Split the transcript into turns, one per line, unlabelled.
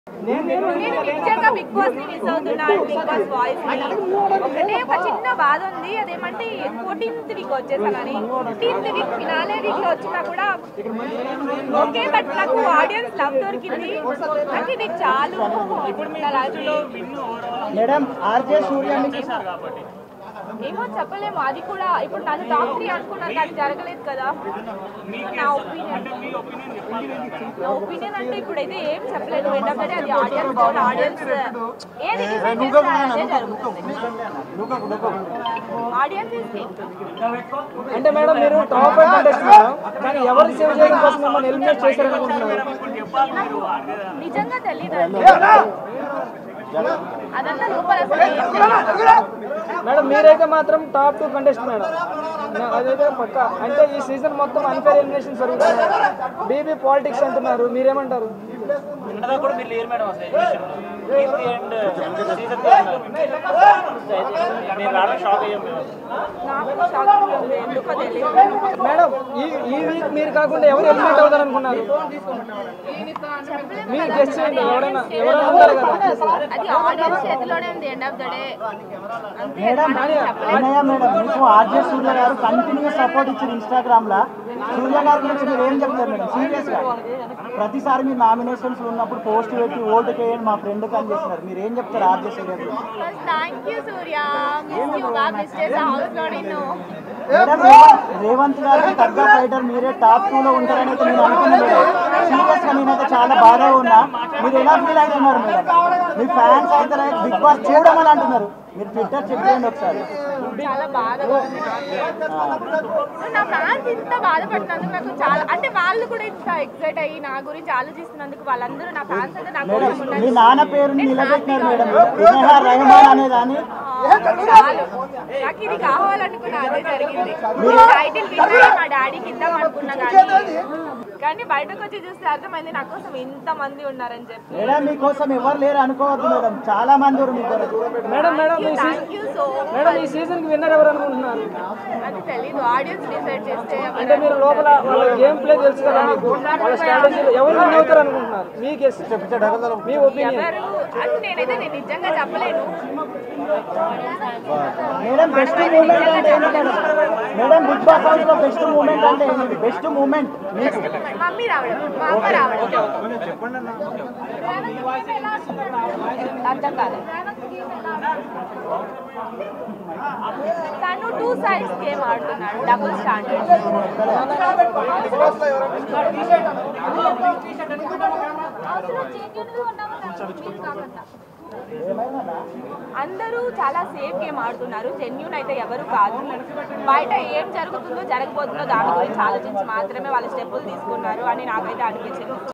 నేను నిజంగా Bigg Boss ని మిస్ అవుతున్నాను బిగ్ బాస్ వాయిస్ ని ఒకటే ఒక చిన్న బాధ ఉంది అదేమంటే ఫోర్టీన్త్ వీక్ వచ్చేసానని ఫిఫ్టీన్త్ వీక్ ఫినాలే వీక్ లో వచ్చినా కూడా ఓకే బట్ నాకు ఆడియన్స్ లవ్ దొరికింది నాకు ఇది చాలు నా life లో
మేడం ఆర్జే సూర్య మీకు
ఏమో చెప్పలేము అది కూడా ఇప్పుడు నన్ను టాప్ త్రీ అనుకున్నారు కానీ జరగలేదు కదా నా ఒపీనియన్ నా ఒపీనియన్ అంటే ఇప్పుడైతే ఏం చెప్పలేదు ఏంటంటే అది ఆడియన్స్ గోల్ ఆడియన్స్ ఏది డిసైడ్ చేస్తే అదే జరుగుతుంది ఆడియన్స్
అంటే మేడం మీరు టాప్ ఫైవ్ కంటెస్ట్ మేడం కానీ ఎవరు సేవ్ చేయడం కోసం మిమ్మల్ని ఎలిమినేట్ చేశారనుకుంటున్నారు
నిజంగా తెలీదు అదంతా లోపల అసలు ఏం తెలీదు.
మేడం మీరైతే మాత్రం టాప్ టూ కంటెస్ట్ మేడం నా- అదైతే పక్క అంటే ఈ సీజన్ మొత్తం అన్ఫేర్ ఎలిమినేషన్ జరుగుతున్నాయి బీబీ పాలిటిక్స్ అంటున్నారు మీరేమంటారు
నిన్నదా కూడా మీరు లేరు మేడం అసలు ఎడ్యుకేషన్ అండ్ సీజన్ నేను రావడం షాక్ అయ్యాం మేము
నాకు షాకింగ్ ఉంది ఎందుకో తెలియదు
మేడం ఈ ఈ వీక్ మీరు కాకుండా ఎవరు ఎలిమినేట్ అవుతారు అనుకున్నారు మీరు గెస్ట్ చేయండి ఎవరైనా ఎవరైనా ఉంటారు కదా
అది ఆడియన్స్ చేతిలోనే ఉంది ఎండ్ ఆఫ్ ద డే అంతే
మేడం
మనం చెప్పలేము
అన్నయ్య మేడం మీకు RJ Surya garu continuous support ఇచ్చారు ఇన్స్టాగ్రామ్ లా సూర్య గారి గురించి మీరు ఏం చెప్తారు మేడం సీరియస్ గా ప్రతిసారి మీరు నామినేషన్స్ ఉన్నప్పుడు పోస్ట్ పెట్టి ఓటు చేయండి మా ఫ్రెండ్ అని చేస్తున్నారు మీరు ఏం చెప్తారు ఆర్జే సూర్య గురించి
first thank you Surya miss you బాగా మిస్ చేసా హౌస్ లో నిన్ను
మేడం రేవంత్- రేవంత్ గారికి తగ్గ ఫైటర్ మీరే టాప్ టూ లో ఉంటారని అయితే నేను అనుకున్నాను సీరియస్ గా నేనైతే చాలా బాగా ఉన్నా మీరు ఎలా ఫీల్ అవుతున్నారు మేడం మీ ఫ్యాన్స్ అయితే బిగ్ బాస్ చూడమని అంటున్నారు మీరు ట్విట్టర్ చెప్పేయండి ఒకసారి
చాలా బాధగా ఉంది నాకు. నా ఫ్యాన్స్ ఇంత బాధపడుతున్నందుకు నాకు చాలా అంటే వాళ్ళు కూడా ఇంత ఎక్సైట్ అయ్యి నా గురించి ఆలోచిస్తున్నందుకు వాళ్ళందరూ నా ఫ్యాన్స్ అయితే నా
మేడం
కోసం
మీ
ఉన్నారు.
నాన్న పేరుని
నేను
నిలబెట్టినారు
హ్యాపీగా
మేడం వినహా రెహమాన్ అనేదాన్ని
ఆ, చాలు. నాకు ఇది కావాలనుకున్నా అదే జరిగింది టైటిల్ విన్నా మా డాడీకి ఇద్దాం అనుకున్నా కానీ కానీ బయటకు వచ్చి చూస్తే అర్థమైంది నా కోసం ఇంత మంది ఉన్నారని చెప్పి
మేడం మీకోసం ఎవరు లేరు అనుకోవద్దు మేడం చాలా మంది ఉన్నారు మీ కొరకు
మేడం మేడం ఈ season
thank you so
madam ఈ సీజన్ కి విన్నర్ ఎవరు అనుకుంటున్నారు
అది తెలీదు ఆడియన్స్ డిసైడ్ చేస్తే
అంటే మీరు లోపల వాళ్ళ గేమ్ ప్లే తెలుసు కదా మీకు వాళ్ళ స్ట్రాటజీలు ఎవరు విన్ అవుతారు అనుకుంటున్నారు మీ గెస్ మీ ఒపీనియన్
ఎవరు అది నేనైతే నేను నిజంగా చెప్పలేను
మేడం బెస్ట్ మూమెంట్ అంటే ఏంటి madam madam Bigg Boss house లో బెస్ట్ మూమెంట్ అంటే ఏంటి బెస్ట్ మూమెంట్ మీకు
మమ్మీ రావడం మా అమ్మ రావడం అర్థం కాలేదు తను టూ సైడ్స్ గేమ్ ఆడుతున్నాడు డబుల్ స్టాండర్డ్ అందరూ చాలా సేఫ్ గేమ్ ఆడుతున్నారు జెన్యున్ అయితే ఎవరు కాదు బయట ఏం జరుగుతుందో జరగబోతుందో దాని గురించి ఆలోచించి మాత్రమే వాళ్ళ స్టెప్పులు తీసుకున్నారు అని నాకైతే అనిపించింది